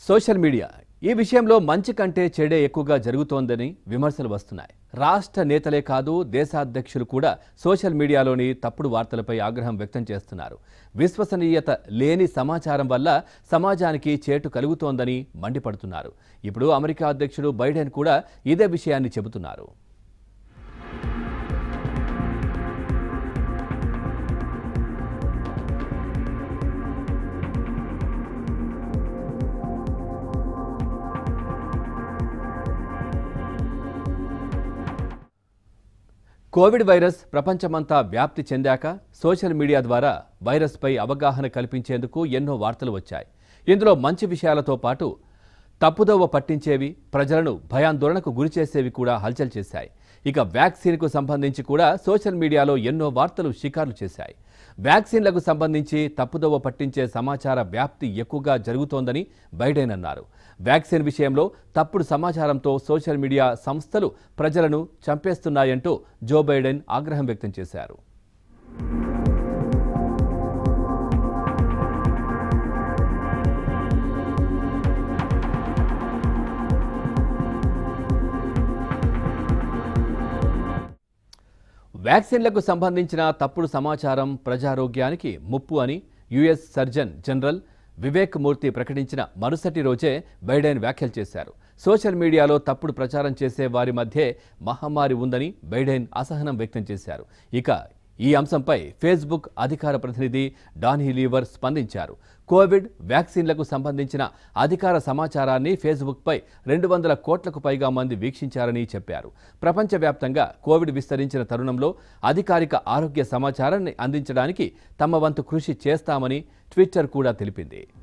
social media ఈ విషయంలో మంచి కంటే చెడే ఎక్కువగా జరుగుతోందని విమర్శలు వస్తున్నాయి రాష్ట్ర నేతలే కాదు దేశాధ్యక్షులు కూడా సోషల్ మీడియాలోని తప్పుడు వార్తలపై ఆగ్రహం వ్యక్తం చేస్తున్నారు విశ్వసనీయత లేని సమాచారం వల్ల సమాజానికి చేటు కలుగుతోందని మండిపడుతున్నారు ఇప్పుడు అమెరికా అధ్యక్షుడు బైడెన్ కూడా ఇదే విషయాన్ని చెబుతున్నారు కోవిడ్ వైరస్ ప్రపంచమంతా వ్యాప్తి చెందాక సోషల్ మీడియా ద్వారా వైరస్పై అవగాహన కల్పించేందుకు ఎన్నో వార్తలు వచ్చాయి ఇందులో మంచి విషయాలతో పాటు తప్పుదోవ పట్టించేవి ప్రజలను భయాందోళనకు గురిచేసేవి కూడా హల్చల్ చేశాయి ఇక వ్యాక్సిన్కు సంబంధించి కూడా సోషల్ మీడియాలో ఎన్నో వార్తలు షికార్లు చేశాయి వ్యాక్సిన్లకు సంబంధించి తప్పుదోవ పట్టించే సమాచార వ్యాప్తి ఎక్కువగా జరుగుతోందని బైడెన్ అన్నారు వ్యాక్సిన్ విషయంలో తప్పుడు సమాచారంతో సోషల్ మీడియా సంస్థలు ప్రజలను చంపేస్తున్నాయంటూ జో బైడెన్ ఆగ్రహం వ్యక్తం చేశారు వ్యాక్సిన్లకు సంబంధించిన తప్పుడు సమాచారం ప్రజారోగ్యానికి ముప్పు అని US surgeon general Vivek Murthy ప్రకటించిన మరుసటి రోజే బైడెన్ వ్యాఖ్యలు చేశారు సోషల్ మీడియాలో తప్పుడు ప్రచారం చేసే వారి మధ్యే మహమ్మారి ఉందని బైడెన్ అసహనం వ్యక్తం చేశారు ఇక ఈ అంశంపై ఫేస్బుక్ అధికార ప్రతినిధి డానీ లీవర్ స్పందించారు కోవిడ్ వ్యాక్సిన్లకు సంబంధించిన అధికార సమాచారాన్ని ఫేస్బుక్పై రెండు వందల కోట్లకు పైగా మంది వీక్షించారని చెప్పారు ప్రపంచవ్యాప్తంగా కోవిడ్ విస్తరించిన తరుణంలో అధికారిక ఆరోగ్య సమాచారాన్ని అందించడానికి తమ వంతు కృషి చేస్తామని ట్విట్టర్ కూడా తెలిపింది